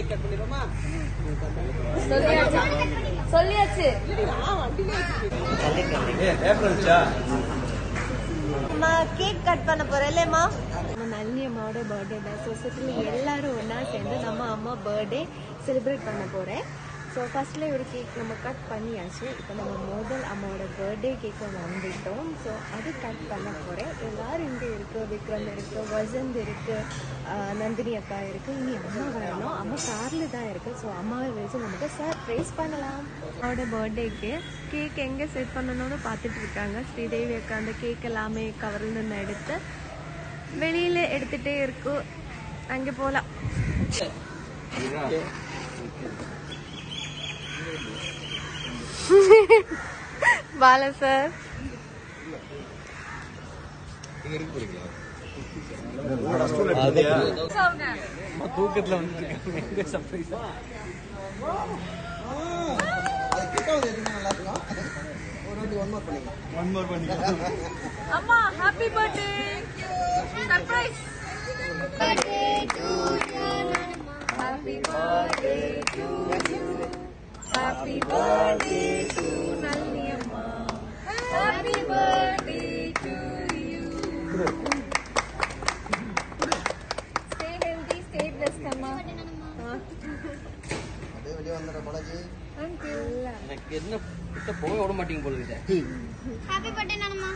சொல்லியாச்சு அம்மா cake cut பண்ண போறேன் இல்லையம்மா நம்ம நல்லி அம்மாவோட பர்த்டே தான் ஸோ சுற்றிலும் எல்லாரும் ஒன்றா சேர்ந்து நம்ம அம்மா பர்த்டே செலிப்ரேட் பண்ண போகிறேன் ஸோ ஃபர்ஸ்ட்ல ஒரு கேக் நம்ம கட் பண்ணியாச்சு இப்போ நம்ம முதல் அம்மாவோட பர்த்டே கேக்கை வந்துட்டோம் ஸோ அது கட் பண்ண போகிறேன் எல்லாரும் இங்கே இருக்கு விக்ரம் இருக்கு வசந்த் இருக்கு ஆஹ் நந்தினி அக்கா இருக்கு இனி அம்மா வரணும் அம்மா காரில் தான் இருக்கு ஸோ அம்மாவை வச்சு நமக்கு சர்ப்ரைஸ் பண்ணலாம் அவரோட பர்த்டேக்கு கேக் எங்கே செட் பண்ணணும்னு பார்த்துட்டு இருக்காங்க ஸ்ரீதேவி அக்கா அந்த கேக் எல்லாமே கவர்ல இருந்து எடுத்து வெளியில எடுத்துட்டே இருக்கும் அங்கே போகலாம் பாலா சார் தூக்கத்துல வந்து எங்க சர்ப்ரைஸ் ஒன் மோர் பண்ணிக்கலாம் அம்மா happy birthday surprise happy birthday to you happy birthday to Nalli அம்மா happy birthday to you stay healthy stay blessed அம்மா தேங்க் யூ எனக்கு என்ன கிட்ட போக விட மாட்டீங்க போல இருக்கு ஹாப்பி பர்த்டே நானம்மா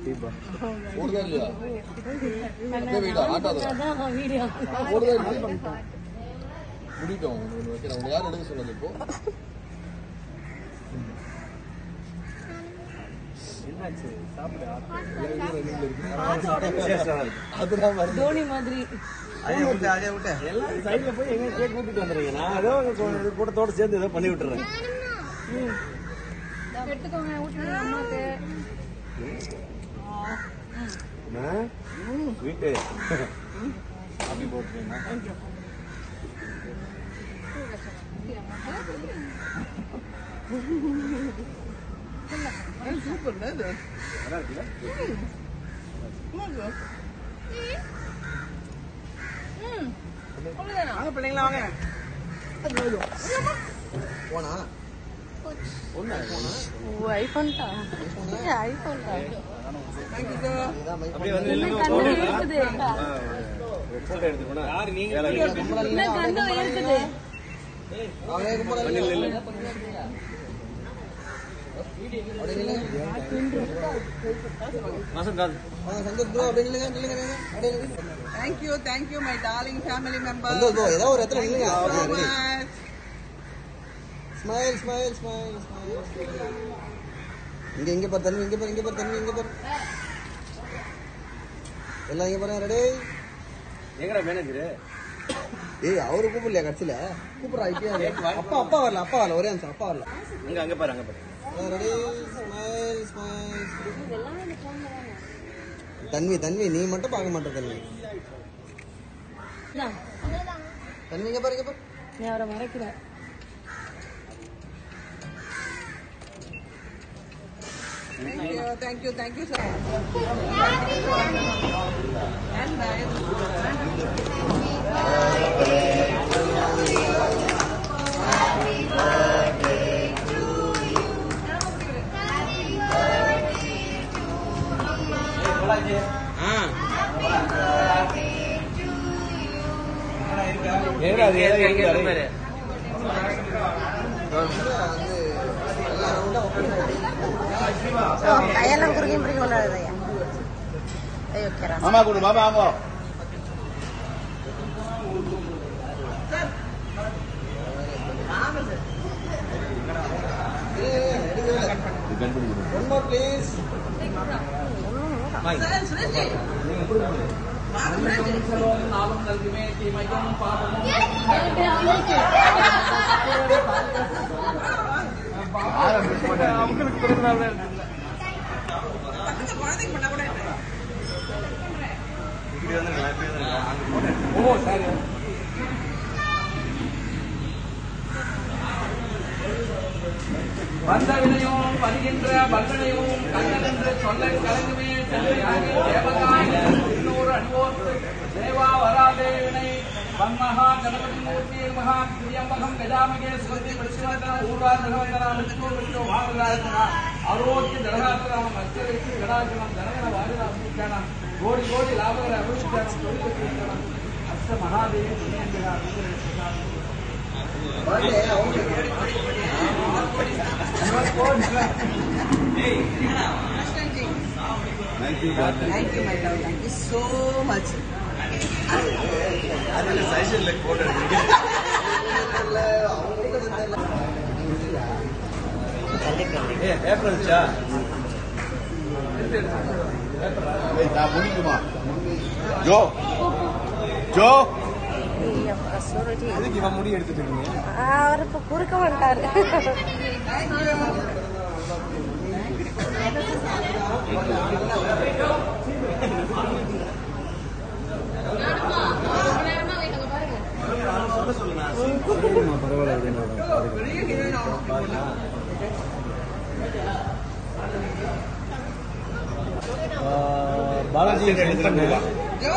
முடிட்டோம் யார் எடுக்க சொன்னது இப்போ என்னாச்சு சாப்பிடு அதுதான் வருது தோனி மாதிரி எல்லாம் சைடுல போய் எங்க கேக் கூட்டிட்டு வந்துருங்க நான் ஏதோ உங்க கூட்டத்தோட சேர்ந்து ஏதோ பண்ணி விட்டுறேன் எடுத்துக்கோங்க ஊட்டுங்க அம்மாக்கு வீட்டு அப்படி போட்டுருங்க வாங்க பிள்ளைங்களா வாங்க போனா ஐபோன் தான் ஐபோன் தான் இதுதான் மைக் அப்படியே வந்து நில்லுங்க. கண்ணு இருக்குது போட்டோ எடுத்துக்கோனா யாரு நீங்க இன்னும் கண்ணு இருக்குது அவனே கும்பல நில்லு, நில்லு. அப்படியே நில்லுங்க மாசம் காது வாங்க சந்தோஷ் ப்ரோ அப்படியே நில்லுங்க நில்லுங்க நில்லுங்க. அப்படியே நில்லுங்க Thank you, thank you, my darling family members. Santhosh bro ஏதோ ஒரு இடத்துல நில்லுங்க so ready much. Smile smile smile smile இங்க இங்க பாரு தண்ணி இங்க பாரு இங்க பாரு தண்ணி இங்க பாரு எல்லாம் இங்க பாருங்க ரெடி எங்கடா மேனேஜர் ஏய் அவரு கூப்பிடலையா கட்சியில கூப்பிடுறா இப்பயே அப்பா அப்பா வரல அப்பா வரல ஒரே நிமிஷம் அப்பா வரல அங்க அங்க பாரு அங்க பாரு ready smile smile Tanvi Tanvi நீ மட்டும் பார்க்க மாட்டே தன்வி தன்வி இங்க பாரு இங்க பாரு நீ அவரை மறைக்கிறேன் Thank you, thank you, thank you, sir. And nice. எங்கடா அது எங்க எங்க பாரு கையெல்லாம் குறுகியும் பிடிக்க கொண்டாடுதையா ஐயோ கேரா மாமா கொடு மாமா வாங்க One more please. வந்த வினையும் வருகின்ற வல்லனையும் கண்ணனென்று சொல்ல கலங்குமே செல்வையாகி தேவகாய் இன்னொரு அடிவோர்த்து தேவா வராதே வினை வன்மஹா கணபதி மூர்த்தி மகா திரியம்பகம் கஜாமகே சுகந்தி பிரசுவந்தன ஊர்வாந்தகவந்தன மிருத்யோ மிருத்யோ வாகராஜன ஆரோக்கிய ஜனகாத்திரம் மத்தியவைக்கு கடாச்சனம் ஜனகன வாஜராம் கோடி கோடி லாபகர அபிஷேகம் தொழில் அஷ்ட மகாதேவி புண்ணியந்திரா Thank you, Thank you, my love. Thank you so much. ஏ ஏப்ரல் சா நான் முடிக்குமா ஜோ ஜோ எதுக்கு இவன் முடி எடுத்துட்டு இருக்கீங்க அவர் இப்ப குறுக்க மாட்டாரு பெரிய ஹீரோயின் ஆகணும் பாலாஜி சென்ட் பண்ணு ஜோ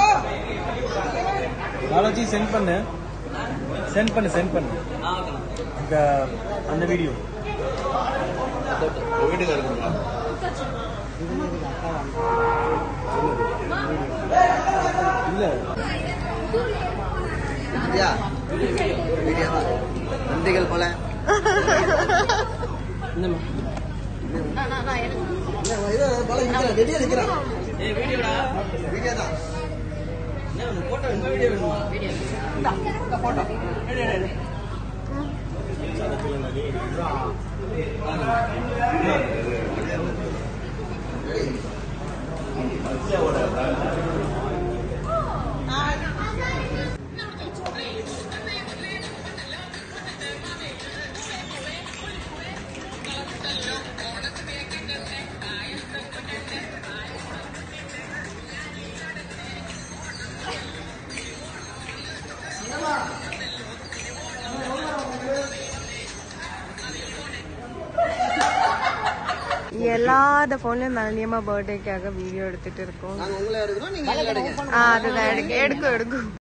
பாலாஜி சென்ட் பண்ணு சென்ட் பண்ணு சென்ட் பண்ணு இந்த அந்த வீடியோ வீட்டுக்கு இருக்குங்களா இல்ல ஐயா வீடியோவா நன்றிகள் போல ரெடியா நிக்கிறான் வீடியோ தான் எல்லாத போன்லயும் மல்லியம்மா பர்த்டேக்காக வீடியோ எடுத்துட்டு இருக்கோம் நாங்க உங்களை எடுக்கிறோம் நீங்க எங்களை எடுங்க ஆ, அதுதான் எடுக்க எடுக்கும் எடுக்கும்